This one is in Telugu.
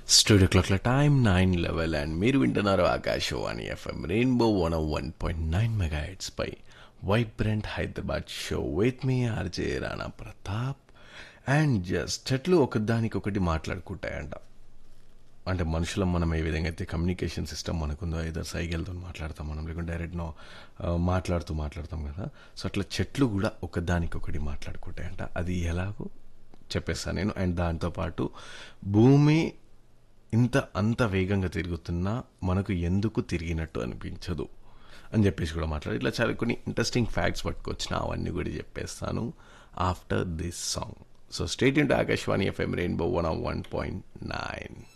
స్టూడియో క్లాక్ల టైం నైన్ లెవెల్ అండ్ మీరు వింటున్నారు Akashvani FM rainbow one one point nine mega పై వైబ్రెంట్ హైదరాబాద్ షో విత్ మీ RJ Rana Pratap and just చెట్లు ఒకదానికొకటి మాట్లాడుకుంటాయంట అంటే మనుషులం మనం ఏ విధంగా అయితే కమ్యూనికేషన్ సిస్టమ్ మనకుందో ఏదో సైకిల్తో మాట్లాడతాం మనం లేకుంటే డైరెక్ట్ నో మాట్లాడుతూ మాట్లాడతాం కదా సో అట్లా చెట్లు కూడా ఒకదానికొకటి మాట్లాడుకుంటాయంట అది ఎలాగో చెప్పేస్తాను నేను అండ్ దాంతోపాటు భూమి ఇంత అంత వేగంగా తిరుగుతున్నా మనకు ఎందుకు తిరిగినట్టు అనిపించదు అని చెప్పేసి కూడా మాట్లాడి ఇట్లా చాలా కొన్ని ఇంట్రెస్టింగ్ ఫ్యాక్ట్స్ పట్టుకొచ్చిన అవన్నీ కూడా చెప్పేస్తాను after this song so state into Akashvani FM rainbow one one point nine